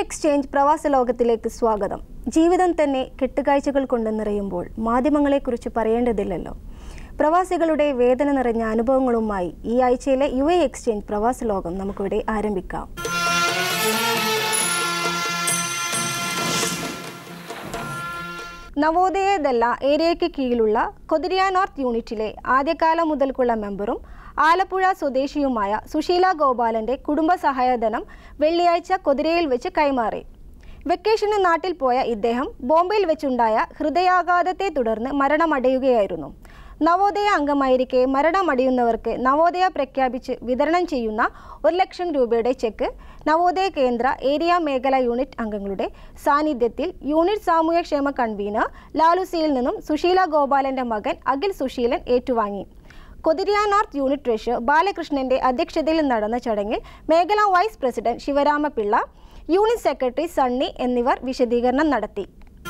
exchange പ്രവാസ ലോകത്തിലേക്ക് സ്വാഗതം ജീവിതം തന്നെ കെട്ടുകാഴ്ചകൾ കൊണ്ട് നിറയുമ്പോൾ മാധ്യമങ്ങളെക്കുറിച്ച് പറയേണ്ടതില്ലല്ലോ പ്രവാസികളുടെ വേദന നിറഞ്ഞ അനുഭവങ്ങളുമായി ഈ ആഴ്ചയിലെ യു എ എക്സ്ചേഞ്ച് പ്രവാസ ലോകം നമുക്കിവിടെ ആരംഭിക്കാം നവോദയദല്ല ഏരിയയ്ക്ക് കീഴിലുള്ള കൊതിരിയ നോർത്ത് യൂണിറ്റിലെ ആദ്യകാലം മുതൽക്കുള്ള മെമ്പറും ആലപ്പുഴ സ്വദേശിയുമായ സുശീല ഗോപാലന്റെ കുടുംബ സഹായധനം വെള്ളിയാഴ്ച കൊതിരയിൽ വെച്ച് കൈമാറി വെക്കേഷന് നാട്ടിൽ പോയ ഇദ്ദേഹം ബോംബെയിൽ വെച്ചുണ്ടായ ഹൃദയാഘാതത്തെ തുടർന്ന് മരണമടയുകയായിരുന്നു നവോദയ അംഗമായിരിക്കെ മരണമടയുന്നവർക്ക് നവോദയ പ്രഖ്യാപിച്ച് വിതരണം ചെയ്യുന്ന ഒരു ലക്ഷം രൂപയുടെ ചെക്ക് നവോദയ കേന്ദ്ര ഏരിയ മേഖല യൂണിറ്റ് അംഗങ്ങളുടെ സാന്നിധ്യത്തിൽ യൂണിറ്റ് സാമൂഹ്യക്ഷേമ കൺവീനർ ലാലുസിയിൽ നിന്നും സുശീല ഗോപാലന്റെ മകൻ അഖിൽ സുശീലൻ ഏറ്റുവാങ്ങി കൊതിരിയ നോർത്ത് യൂണിറ്റ് ട്രഷറർ ബാലകൃഷ്ണന്റെ അധ്യക്ഷതയിൽ നടന്ന ചടങ്ങിൽ മേഖലാ vice president Sivaramapillai unit secretary Sunny എന്നിവർ വിശദീകരണം നടത്തി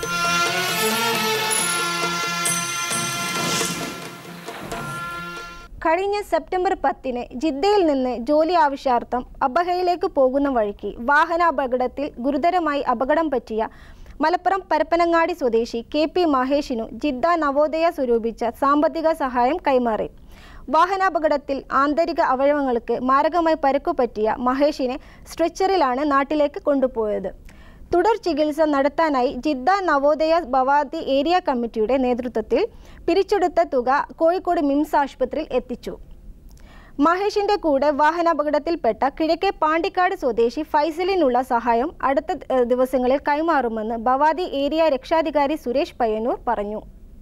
കഴിഞ്ഞ സെപ്റ്റംബർ പത്തിന് ജിദ്ദയിൽ നിന്ന് ജോലി ആവശ്യാർത്ഥം അബഹയിലേക്ക് പോകുന്ന വഴിക്ക് വാഹനാപകടത്തിൽ ഗുരുതരമായി അപകടം പറ്റിയ മലപ്പുറം പരപ്പനങ്ങാടി സ്വദേശി കെ പി മഹേഷിനു ജിദ്ദ നവോദയ സ്വരൂപിച്ച സാമ്പത്തിക സഹായം കൈമാറി വാഹനാപകടത്തിൽ ആന്തരിക അവയവങ്ങൾക്ക് മാരകമായി പരുക്കു പറ്റിയ മഹേഷിനെ സ്ട്രെച്ചറിലാണ് നാട്ടിലേക്ക് കൊണ്ടുപോയത് തുടർ ചികിത്സ നടത്താനായി ജിദ്ദ നവോദയ ഭവാദി ഏരിയ കമ്മിറ്റിയുടെ നേതൃത്വത്തിൽ പിരിച്ചെടുത്ത തുക കോഴിക്കോട് മിംസ് ആശുപത്രിയിൽ എത്തിച്ചു മഹേഷിന്റെ കൂടെ വാഹനാപകടത്തിൽപ്പെട്ട കിഴക്കേ പാണ്ടിക്കാട് സ്വദേശി ഫൈസലിനുള്ള സഹായം അടുത്ത ഏഹ്, ദിവസങ്ങളിൽ കൈമാറുമെന്ന് ഭവാദി ഏരിയ രക്ഷാധികാരി സുരേഷ് പയ്യന്നൂർ പറഞ്ഞു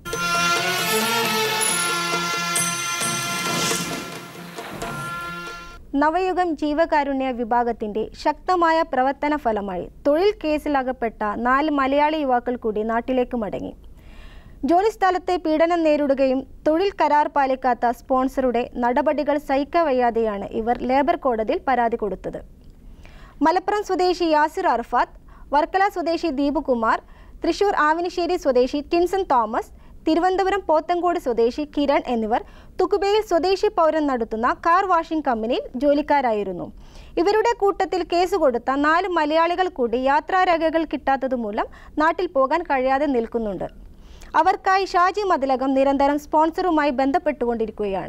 നവയുഗം ജീവകാരുണ്യ വിഭാഗത്തിന്റെ ശക്തമായ പ്രവർത്തന ഫലമായി തൊഴിൽ കേസിലകപ്പെട്ട നാല് മലയാളി യുവാക്കൾ കൂടി നാട്ടിലേക്ക് മടങ്ങി ജോലിസ്ഥലത്തെ പീഡനം നേരിടുകയും തൊഴിൽ കരാർ പാലിക്കാത്ത സ്പോൺസറുടെ നടപടികൾ സഹിക്കവയ്യാതെയാണ് ഇവർ ലേബർ കോടതിയിൽ പരാതി കൊടുത്തത് മലപ്പുറം സ്വദേശി യാസിർ അർഫാത്ത് വർക്കല സ്വദേശി ദീപുകുമാർ തൃശൂർ ആവിനിശ്ശേരി സ്വദേശി ടിൻസൺ തോമസ് തിരുവനന്തപുരം പോത്തങ്കോട് സ്വദേശി കിരൺ എന്നിവർ തുകുബയിൽ സ്വദേശി പൗരൻ നടത്തുന്ന കാർ വാഷിംഗ് കമ്പനിയിൽ ജോലിക്കാരായിരുന്നു ഇവരുടെ കൂട്ടത്തിൽ കേസ് കൊടുത്ത നാല് മലയാളികൾ കൂടി യാത്രാരേഖകൾ കിട്ടാത്തതുമൂലം നാട്ടിൽ പോകാൻ കഴിയാതെ നിൽക്കുന്നുണ്ട് അവർക്കായി ഷാജി മതിലകം നിരന്തരം സ്പോൺസറുമായി ബന്ധപ്പെട്ടുകൊണ്ടിരിക്കുകയാണ്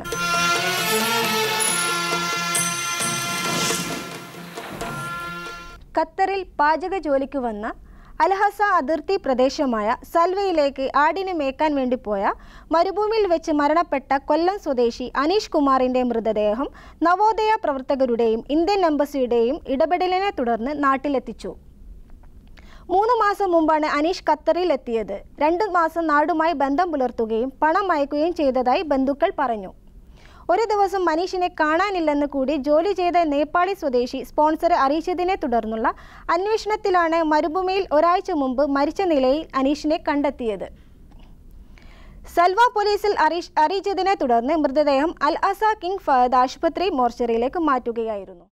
ഖത്തറിൽ പാചക ജോലിക്ക് വന്ന അൽഹസ അതിർത്തി പ്രദേശമായ സൽവയിലേക്ക് ആടിനെ മേക്കാൻ വേണ്ടി പോയ മരുഭൂമിയിൽ വെച്ച് മരണപ്പെട്ട കൊല്ലം സ്വദേശി അനീഷ് കുമാറിന്റെ മൃതദേഹം നവോദയ പ്രവർത്തകരുടെയും ഇന്ത്യൻ എംബസിയുടെയും ഇടപെടലിനെ തുടർന്ന് നാട്ടിലെത്തിച്ചു മൂന്ന് മാസം മുമ്പാണ് അനീഷ് ഖത്തറിൽ എത്തിയത് രണ്ട് മാസം നാടുമായി ബന്ധം പുലർത്തുകയും പണം അയക്കുകയും ചെയ്തതായി ബന്ധുക്കൾ പറഞ്ഞു ഒരു ദിവസം മനീഷിനെ കാണാനില്ലെന്ന് കൂടി ജോലി ചെയ്ത നേപ്പാളി സ്വദേശി സ്പോൺസറെ അറിയിച്ചതിനെ തുടർന്നുള്ള അന്വേഷണത്തിലാണ് മരുഭൂമിയിൽ ഒരാഴ്ച മുമ്പ് മരിച്ച നിലയിൽ അനീഷിനെ കണ്ടെത്തിയത് സൽവ പോലീസിൽ അറിയി അറിയിച്ചതിനെ തുടർന്ന് മൃതദേഹം അൽ അസ കിങ് ഫഹദ് ആശുപത്രി മോർച്ചറിയിലേക്ക് മാറ്റുകയായിരുന്നു